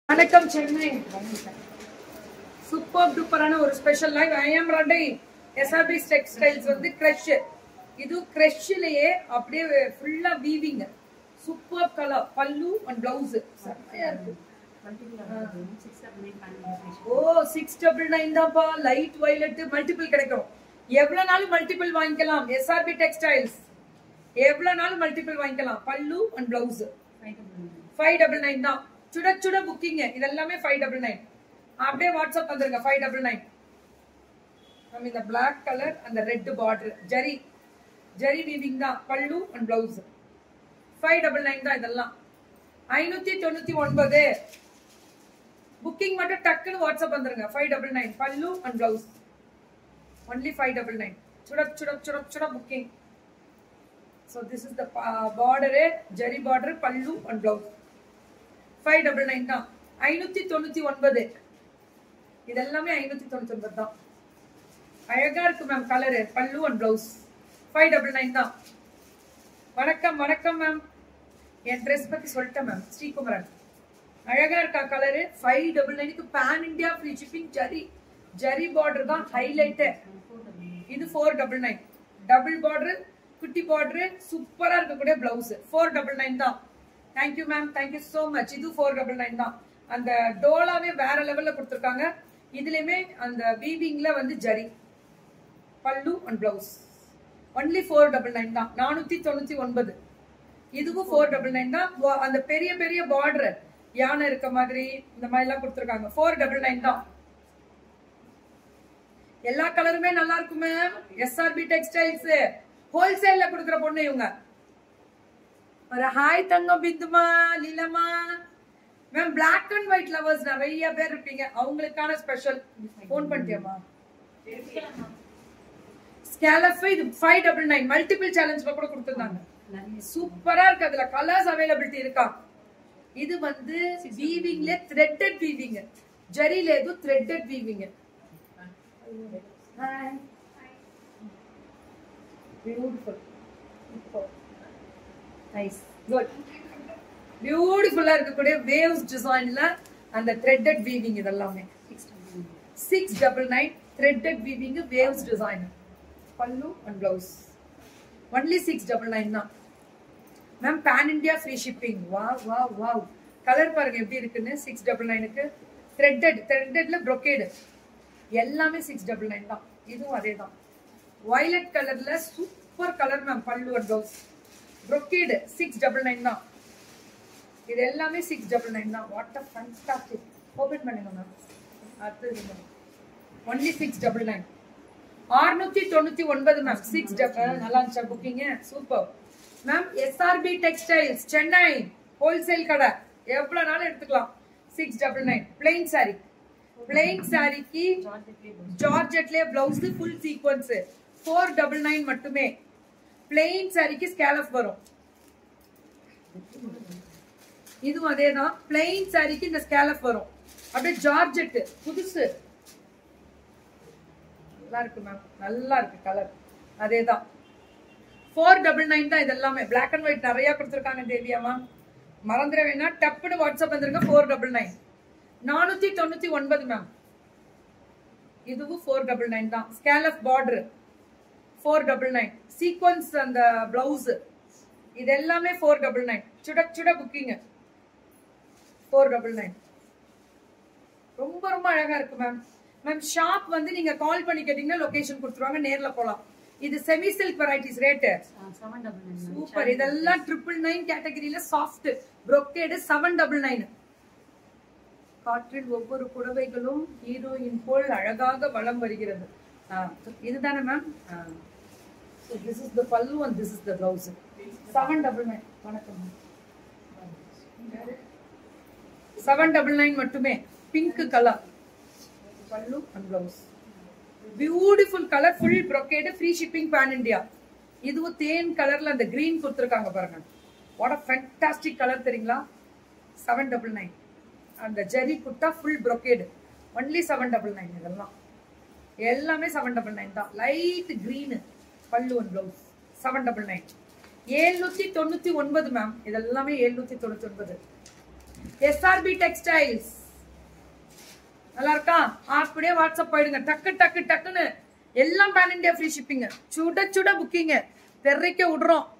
வணக்கம் சென்னை சூப்பர் டூப்பரான ஒரு ஸ்பெஷல் லைவ் ஐ எம் ரண்டை எஸ்ஆர்பி டெக்ஸ்டைல்ஸ் வந்து கிரஷ் இது கிரஷ்லயே அப்படியே ஃபுல்லா weaving super colour pallu and blouse செம்மையா இருக்கு ஓ சிக்ஸ் டபுள் நைன் தான்ப்பா லைட் வயலட் மல்டிபிள் கிடைக்கும் எவ்வளவு நாளும் மல்டிபிள் வாங்கிக்கலாம் எஸ்ஆர்பி டெக்ஸ்டைல்ஸ் எவ்வளவு நாளும் மல்டிபிள் வாங்கிக்கலாம் pallu and blouse five double nine தான் சுட சுட புக்கிங் இதெல்லாமே ஃபைவ் டபுள் நைன் அப்படியே வாட்ஸ்அப் வந்துருங்க ஃபைவ் டபுள் நைன் நம்ம இந்த பிளாக் கலர் அந்த red border zari zari weaving தான் pallu and blouse five double nine தான் இதெல்லாம் ஐநூத்தி தொண்ணூத்தி ஒன்பது புக்கிங் மட்டும் டக்குன்னு வாட்ஸ்அப் வந்துருங்க five double nine pallu and blouse only five double nine சுட சுட சுட சுட booking so this is the border zari border pallu and blouse five double nine தான் ஐநூத்தி தொண்ணூத்தி ஒன்பது இதெல்லாமே ஐநூத்தி தொண்ணூத்தி ஒன்பது தான் அழகா இருக்கு ma'am colour pallu and blouse five double nine தான் வணக்கம் வணக்கம் மேம் என் ட்ரெஸ் பத்தி சொல்லிட்டேன் மேம் ஸ்ரீகுமரன் அழகா இருக்கா கலரு ஃபைவ் டபுள் நைனுக்கு pan India free shipping zari zari border தான் ஹைலைட்டு இது four double nine double border குட்டி பார்டர் சூப்பரா இருக்கக்கூடிய பிளவுஸ் ஃபோர் டபுள் நைன் தான் thank you ma'am thank you so much இது ஃபோர் டபுள் நைன் தான் அந்த டோலாவே வேற லெவல்ல கொடுத்துருக்காங்க இதுலயுமே அந்த வீவிங்ல வந்து zari pallu and blouse only four double nine தான் நானூத்தி தொண்ணூத்தி ஒன்பது இதுவும் ஃபோர் டபுள் நைன் தான் வா- அந்த பெரிய பெரிய பார்டர் யானை இருக்க மாதிரி இந்த மாதிரி எல்லாம் கொடுத்துருக்காங்க ஃபோர் டபுள் நைன் தான் எல்லா கலருமே நல்லா இருக்கும் மேம் எஸ்ஆர்பி டெக்ஸ்டைல்ஸ் ஹோல்சேல்ல கொடுக்குற பொண்ணு இவங்க ஒரு ஹாய் தங்கம் பிந்துமா லீலமா ma'am black and white lovers நிறைய பேர் இருப்பீங்க அவங்களுக்கான ஸ்பெஷல் ஃபோன் பண்ணிட்டியாமா ஸ்கேலப் இது ஃபைவ் டபுள் நைன் மல்டிபிள் சேலஞ்ச்ல கூட கொடுத்துருந்தாங்க சூப்பரா இருக்கு அதுல கலர்ஸ் அவைலபிலிட்டி இருக்கா இது வந்து வீவிங்ல த்ரெட்டட் வீவிங் ஜரியில எதுவும் threaded weaving beautiful nice good பியூட்டிஃபுல்லா இருக்கக்கூடிய வேவ்ஸ் டிசைன்ல அந்த த்ரெட்டட் வீவிங் இதெல்லாமே six double nine threaded weaving waves design pallu and blouse only six double nine தான் ma'am pan India free shipping வா வா வா கலர் பாருங்க எப்படி இருக்குன்னு சிக்ஸ் டபுள் நைனுக்கு த்ரெட்டட் த்ரெட்டட்ல brocade எல்லாமே சிக்ஸ் டபுள் நைன் தான் இதுவும் அதே தான் வயலட் கலர்ல super colour ma'am pallu and blouse brocade six double nine தான் இது எல்லாமே சிக்ஸ் டபுள் நைன் தான் வாட் அ ஃபண்டாஸ்டிக் ஓபன் பண்ணுங்க மேம் அடுத்தது ஒன்லி சிக்ஸ் டபுள் நைன் ஆறுநூத்தி தொண்ணூத்தி ஒன்பது மேம் சிக்ஸ் டபுள் நல்லா இருந்துச்சா புக்கிங்க super ma'am SRP textiles Chennai wholesale கடை எவ்வளவு நாளும் எடுத்துக்கலாம் six double nine plain sari plain சாரிக்கு ஜார்ஜெட்லயே blouse full sequins four double nine மட்டுமே பிளெயின் சாரிக்கு ஸ்கேலப் வரும் இதுவும் அதே தான் பிளெயின் சாரிக்கு இந்த ஸ்கேலப் வரும் அப்படியே ஜார்ஜெட் புதுசு நல்லா இருக்கு மேம் நல்லா இருக்கு கலர் அதே தான் ஃபோர் டபுள் நைன் தான் இது எல்லாமே பிளாக் அண்ட் ஒயிட் நிறைய கொடுத்துருக்காங்க தேவியா மேம் மறந்துட வேணா டப்புன்னு வாட்ஸ்அப் வந்துருங்க ஃபோர் டபுள் நைன் நானூத்தி தொண்ணூத்தி ஒன்பது மேம் இதுவும் ஃபோர் டபுள் நைன் தான் scallop border four double nine sequins அந்த பிளவுஸ் இது எல்லாமே ஃபோர் டபுள் நைன் சுட சுட புக்கிங் ஃபோர் டபுள் நைன் ரொம்ப ரொம்ப அழகா இருக்கு மேம் மேம் ஷாப் வந்து நீங்க கால் பண்ணி கேட்டீங்கன்னா லொகேஷன் கொடுத்துருவாங்க நேர்ல போலாம் இது semi silk varieties rate super இதெல்லாம் ட்ரிபிள் நைன் கேட்டகரியில soft brocade seven double nine காற்றில் ஒவ்வொரு புடவைகளும் ஹீரோயின் போல் அழகாக வலம் வருகிறது ஆ, இதுதானே ma'am this is the pallu and this is the blouse seven double nine வணக்கம் செவன் டபுள் நைன் மட்டுமே pink colour pallu and blouse beautiful colour full brocade free shipping pan India இதுவும் தேன் கலர்ல அந்த கிரீன் கொடுத்துருக்காங்க பாருங்க வாட் அ ஃபேண்டாஸ்டிக் கலர் தெரியுங்களா seven double nine அந்த ஜரி குட்டா full brocade only seven double nine இதெல்லாம் எல்லாமே செவன் டபுள் நைன் தான் light green pallu and blouse seven double nine ஏழ்நூத்தி தொண்ணூத்தி ஒன்பது மேம் இதெல்லாமே ஏழ்நூத்தி தொண்ணூத்தி ஒன்பது எஸ்ஆர்பி டெக்ஸ்டைல்ஸ் நல்லா இருக்கா அப்படியே வாட்ஸ்அப் போயிடுங்க டக்கு டக்கு டக்குன்னு எல்லாம் பேன் இண்டியா ஃப்ரீ ஷிப்பிங்க சுட சுட புக்கிங்க தெர்றைக்க விடுறோம்